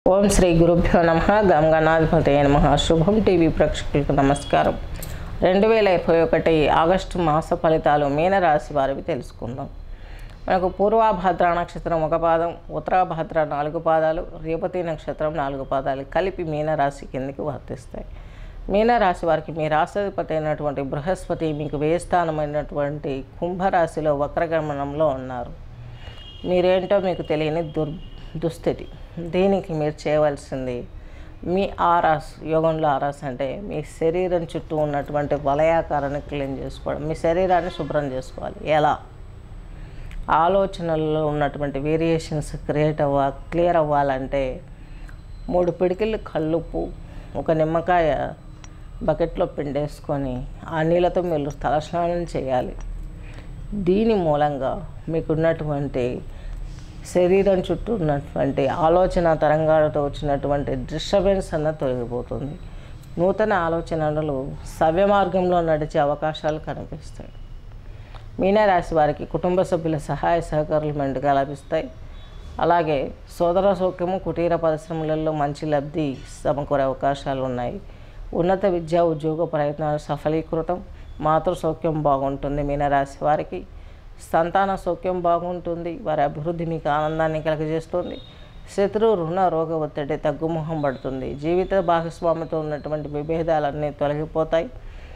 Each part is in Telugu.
ఓం శ్రీ గురుభ్యో నమ గంగనాధిపతి నమ శుభం టీవీ ప్రేక్షకులకు నమస్కారం రెండు వేల ఇరవై ఒకటి ఆగస్టు మాస ఫలితాలు మీనరాశి వారివి తెలుసుకుందాం మనకు పూర్వాభద్ర నక్షత్రం ఒక పాదం ఉత్తరాభద్ర నాలుగు పాదాలు రేపతి నక్షత్రం నాలుగు పాదాలు కలిపి మీనరాశి కిందకి వర్తిస్తాయి మీనరాశి వారికి మీ రాష్ట్రాధిపతి అయినటువంటి బృహస్పతి మీకు వ్యయ స్థానమైనటువంటి కుంభరాశిలో వక్రగమనంలో ఉన్నారు మీరేంటో మీకు తెలియని దుర్ దుస్థితి దీనికి మీరు చేయవలసింది మీ ఆరాస్ యోగంలో ఆరాస్ అంటే మీ శరీరం చుట్టూ ఉన్నటువంటి వలయాకారాన్ని క్లీన్ చేసుకోవడం మీ శరీరాన్ని శుభ్రం చేసుకోవాలి ఎలా ఆలోచనల్లో ఉన్నటువంటి వేరియేషన్స్ క్రియేట్ అవ్వ క్లియర్ అవ్వాలంటే మూడు పిడికిళ్ళు కల్లుప్పు ఒక నిమ్మకాయ బకెట్లో పిండేసుకొని ఆ నీళ్ళతో మీరు తలస్నానం చేయాలి దీని మూలంగా మీకున్నటువంటి శరీరం చుట్టూ ఉన్నటువంటి ఆలోచన తరంగాలతో వచ్చినటువంటి డిస్టర్బెన్స్ అన్న తొలగిపోతుంది నూతన ఆలోచనలు సవ్య మార్గంలో నడిచే అవకాశాలు కనిపిస్తాయి మీనరాశి వారికి కుటుంబ సభ్యుల సహాయ సహకారాలు మెండుగా లభిస్తాయి అలాగే సోదర సౌఖ్యము కుటీర పరిశ్రమలలో మంచి లబ్ధి సమకూరే అవకాశాలు ఉన్నాయి ఉన్నత విద్యా ఉద్యోగ ప్రయత్నాలు సఫలీకృతం మాతృ సౌఖ్యం బాగుంటుంది మీనరాశి వారికి సంతాన సౌఖ్యం బాగుంటుంది వారి అభివృద్ధి మీకు ఆనందాన్ని కలగజేస్తుంది శత్రు రుణ రోగ ఒత్తిడి తగ్గుముఖం పడుతుంది జీవిత భాగస్వామితో ఉన్నటువంటి విభేదాలన్నీ తొలగిపోతాయి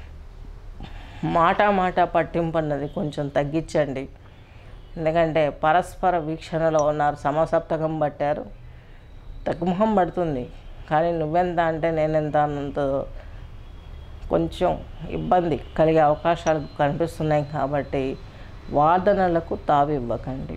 మాట మాట పట్టింపు అన్నది కొంచెం తగ్గించండి ఎందుకంటే పరస్పర వీక్షణలో ఉన్నారు సమసప్తకం పట్టారు తగ్గుముఖం పడుతుంది కానీ నువ్వెంత అంటే నేనెంత అన్నంత కొంచెం ఇబ్బంది కలిగే అవకాశాలు కనిపిస్తున్నాయి కాబట్టి వాదనలకు తావి ఇవ్వకండి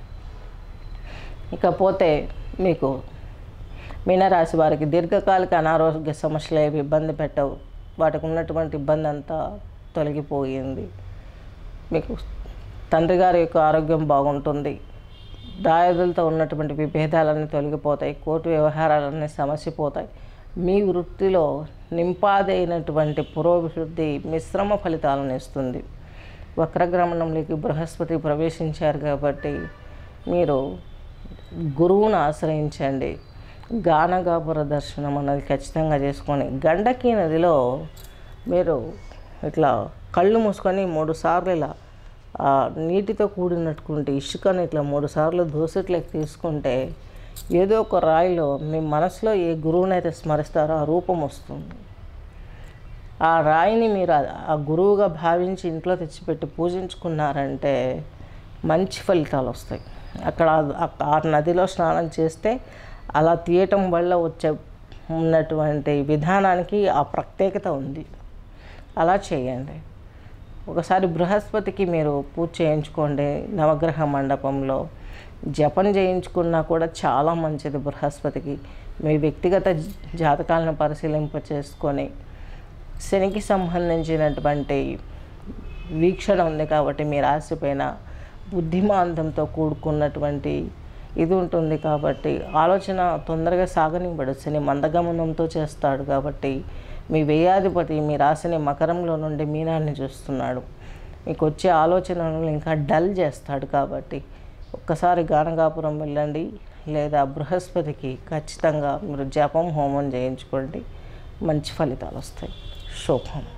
ఇకపోతే మీకు మీనరాశి వారికి దీర్ఘకాలిక అనారోగ్య సమస్యలు ఏవి ఇబ్బంది పెట్టవు వాటికి ఉన్నటువంటి ఇబ్బంది అంతా తొలగిపోయింది మీకు తండ్రి గారి యొక్క ఆరోగ్యం బాగుంటుంది దాయాదులతో ఉన్నటువంటి విభేదాలన్నీ తొలగిపోతాయి కోర్టు వ్యవహారాలన్నీ సమస్యపోతాయి మీ వృత్తిలో నింపాదైనటువంటి పురోభివృద్ధి మిశ్రమ ఫలితాలను ఇస్తుంది వక్రగ్రమణంలోకి బృహస్పతి ప్రవేశించారు కాబట్టి మీరు గురువును ఆశ్రయించండి గానగాపుర దర్శనం అన్నది ఖచ్చితంగా చేసుకొని గండకీ నదిలో మీరు ఇట్లా కళ్ళు మూసుకొని మూడు సార్లు ఇలా ఆ నీటితో కూడినట్టుకుంటే ఇసుకని ఇట్లా మూడు సార్లు దోసట్లోకి తీసుకుంటే ఏదో ఒక రాయిలో మీ మనసులో ఏ గురువునైతే స్మరిస్తారో ఆ రూపం వస్తుంది ఆ రాయిని మీరు ఆ- ఆ గురువుగా భావించి ఇంట్లో తెచ్చిపెట్టి పూజించుకున్నారంటే మంచి ఫలితాలు వస్తాయి అక్కడ ఆ- ఆ నదిలో స్నానం చేస్తే అలా తీయటం వల్ల వచ్చే ఉన్నటువంటి విధానానికి ఆ ప్రత్యేకత ఉంది అలా చేయండి ఒకసారి బృహస్పతికి మీరు పూజ చేయించుకోండి నవగ్రహ మండపంలో జపం చేయించుకున్నా కూడా చాలా మంచిది బృహస్పతికి మీ వ్యక్తిగత జ- జాతకాలను పరిశీలింప చేసుకొని శనికి సంబంధించినటువంటి వీక్షణ ఉంది కాబట్టి మీ రాశి పైన బుద్ధిమాంతంతో కూడుకున్నటువంటి ఇది ఉంటుంది కాబట్టి ఆలోచన తొందరగా సాగనివ్వడు శని మందగమనంతో చేస్తాడు కాబట్టి మీ వ్యయాధిపతి మీ రాశిని మకరంలో నుండి మీనాన్ని చూస్తున్నాడు మీకు వచ్చే ఆలోచనలు ఇంకా డల్ చేస్తాడు కాబట్టి ఒక్కసారి గానగాపురం వెళ్ళండి లేదా బృహస్పతికి ఖచ్చితంగా మీరు జపం హోమం చేయించుకోండి మంచి ఫలితాలు వస్తాయి శుభం